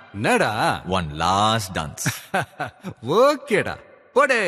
என்னடா One last dance. ஓகேடா போடே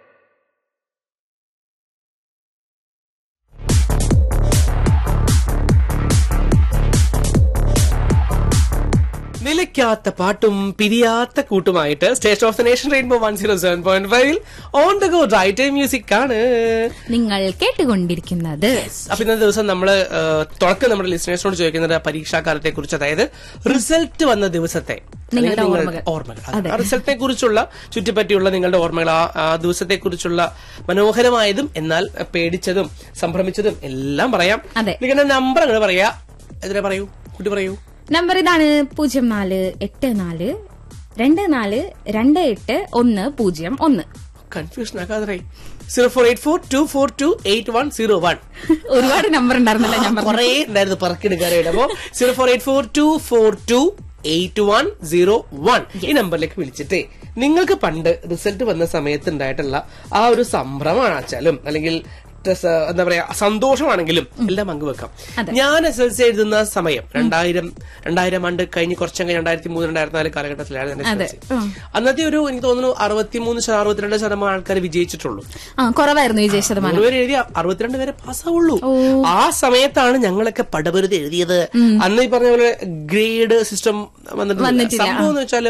നിലയ്ക്കാത്ത പാട്ടും പിരിയാത്ത കൂട്ടുമായിട്ട് state of the nation rainbow one zero seven point five on the go right music ആണ് നിങ്ങൾ കേട്ടുകൊണ്ടിരിക്കുന്നത് അപ്പൊ ഇന്നത്തെ ദിവസം നമ്മള് ആ, തുടക്കം നമ്മുടെ ലിസണേഴ്സിനോട് ചോദിക്കുന്നത് പരീക്ഷാകാലത്തെ കുറിച്ച് അതായത് റിസൾട്ട് വന്ന ദിവസത്തെ നിങ്ങളുടെ അല്ലെങ്കിൽ ഓർമ്മകൾ. ഓർമ്മകൾ അതെ. ആ റിസൾട്ടിനെ കുറിച്ചുള്ള ചുറ്റിപ്പറ്റിയുള്ള നിങ്ങളുടെ ഓർമ്മകൾ ആ ആ ദിവസത്തെ കുറിച്ചുള്ള മനോഹരമായതും എന്നാൽ പേടിച്ചതും സംഭ്രമിച്ചതും എല്ലാം പറയാം അതെ. നിങ്ങളുടെ നമ്പർ അങ്ങനെ പറയാ എതിരെ പറയൂ കുട്ടി പറയൂ നമ്പർ ഇതാണ് പൂജ്യം നാല് എട്ട് നാല് രണ്ട് നാല് രണ്ട് എട്ട് ഒന്ന് പൂജ്യം ഒന്ന് കൺഫ്യൂഷൻ ആക്കാതെ zero four eight four two four two eight one zero one ഒരുപാട് നമ്പർ ഉണ്ടായിരുന്നല്ലോ ഞാൻ പറഞ്ഞു കുറേ ഉണ്ടായിരുന്നു പറക്കെടുക്കാനായിട്ട് അപ്പോ zero four eight four two four two eight one zero one ഈ നമ്പറിലേക്ക് വിളിച്ചിട്ട് നിങ്ങൾക്ക് പണ്ട് റിസൾട്ട് വന്ന സമയത്ത് ഉണ്ടായിട്ടുള്ള ആ ഒരു സംഭ്രമമാണ് വെച്ചാലും അല്ലെങ്കിൽ ടെസ്- എന്താ പറയാ സന്തോഷമാണെങ്കിലും എല്ലാം പങ്കുവെക്കാം അതെ. ഞാൻ എസ് എൽ സി എഴുതുന്ന സമയം രണ്ടായിരം രണ്ടായിരം ആണ്ട് കഴിഞ്ഞ് കുറച്ചും കഴിഞ്ഞ് രണ്ടായിരത്തി മൂന്ന് രണ്ടായിരത്തി നാല് കാലഘട്ടത്തിലായിരുന്നു ഞാൻ അതെ. SSLC. അന്നത്തെ ഒരു എനിക്ക് തോന്നുന്നു അറുപത്തിമൂന്ന് ശത- അറുപത്തിരണ്ട് ശതമാനം ആൾക്കാർ വിജയിച്ചിട്ടുള്ളൂ ആ കുറവായിരുന്നു വിജയ ശതമാനം നൂറ് പേര് എഴുതി അറുപത്തിരണ്ട് പേരെ പാസ്സാവുള്ളൂ ആ സമയത്താണ് ഞങ്ങളൊക്കെ പടപരുതി എഴുതിയത് അന്ന് ഈ പറഞ്ഞ പോലെ ഗ്രേഡ് സിസ്റ്റം വന്നിട്ടില്ല വന്നിട്ടില്ല, സംഭവം എന്ന് വെച്ചാല്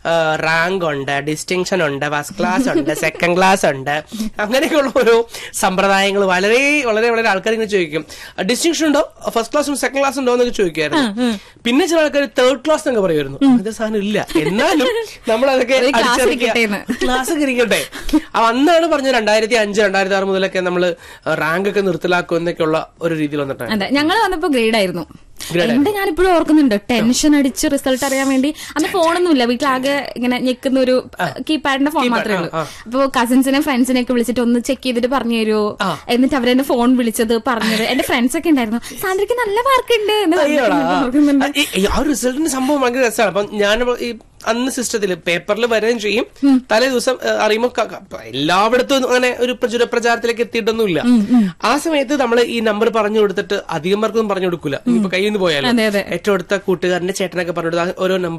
റാങ്ക് ഉണ്ട് ഡിസ്റ്റിങ്ഷൻ ഉണ്ട് ഫസ്റ്റ് ക്ലാസ് ഉണ്ട് സെക്കൻഡ് ക്ലാസ് ഉണ്ട് അങ്ങനെയൊക്കെയുള്ള ഓരോ സമ്പ്രദായങ്ങൾ വളരെ വളരെ വളരെ ആൾക്കാർ ഇങ്ങനെ ചോദിക്കും ഡിസ്റ്റിങ്ഷൻ ഉണ്ടോ ഫസ്റ്റ് ക്ലാസ് ഉണ്ടോ സെക്കൻഡ് ക്ലാസ് ഉണ്ടോ എന്നൊക്കെ ചോദിക്കുമായിരുന്നു പിന്നെ ചില ആൾക്കാർ തേർഡ് ക്ലാസ് എന്നൊക്കെ പറയുമായിരുന്നു അങ്ങനത്തെ സാധനം ഇല്ല എന്നാലും നമ്മൾ അതൊക്കെ ഒരു class കിട്ടേന്ന്. ക്ലാസ് ഒക്കെ ഇരിക്കട്ടെ അപ്പൊ അന്നാണ് പറഞ്ഞത് രണ്ടായിരത്തി അഞ്ച് രണ്ടായിരത്തി ആറ് മുതലൊക്കെ നമ്മൾ റാങ്ക് ഒക്കെ നിർത്തലാക്കും എന്നൊക്കെയുള്ള ഒരു രീതിയിൽ വന്നിട്ടാണ് അതെ ഞങ്ങൾ വന്നപ്പോ ഗ്രേഡ് ആയിരുന്നു Grade എന്റെ ഞാനിപ്പോഴും ഓർക്കുന്നുണ്ട് ടെൻഷൻ അടിച്ച് റിസൾട്ട് അറിയാൻ വേണ്ടി അന്ന് ഫോണൊന്നുമില്ല വീട്ടിലാകെ ഇങ്ങനെ ഞെക്കുന്ന ഒരു കീപാഡിന്റെ ഫോൺ മാത്രമേ ഉള്ളൂ ആ, അപ്പൊ കസിൻസിനെ ഫ്രണ്ട്സിനെ ഒക്കെ വിളിച്ചിട്ട് ഒന്ന് ചെക്ക് ചെയ്തിട്ട് പറഞ്ഞു തരുമോ എന്നിട്ട് അവരെന്നെ ഫോൺ വിളിച്ചത് പറഞ്ഞത് എന്റെ ഫ്രണ്ട്സ് ഒക്കെ ഉണ്ടായിരുന്നു സാന്ദ്രയ്ക്ക് നല്ല മാർക്ക് ഉണ്ട് എന്ന് അയ്യോടാ. പറഞ്ഞിട്ട് ഓർക്കുന്നുണ്ട് ഈ- ഈ ആ റിസൾട്ടിന്റെ സംഭവം ഭയങ്കര രസമാണ് അപ്പൊ ഞാൻ ഈ അന്ന് സിസ്റ്റത്തിൽ പേപ്പറിൽ വരികയും ചെയ്യും തലേ ദിവസം ഏഹ്, അറിയുമ്പോൾ ക- ക- എല്ലായിടത്തും ഒന്നും അങ്ങനെ ഒരു പ്രചുര പ്രചാരത്തിലേക്ക് എത്തിയിട്ടൊന്നുമില്ല ആ സമയത്ത് നമ്മൾ ഈ നമ്പർ പറഞ്ഞു കൊടുത്തിട്ട് അധികം പേർക്കൊന്നും പറഞ്ഞു കൊടുക്കൂല ഇപ്പൊ കയ്യിൽ നിന്ന് പോയാലും അതെ, അതെ. ഏറ്റവും അടുത്ത കൂട്ടുകാരന്റെ ചേട്ടനൊക്കെ പറഞ്ഞു കൊടുത്താൽ ഓരോ നമ്പർ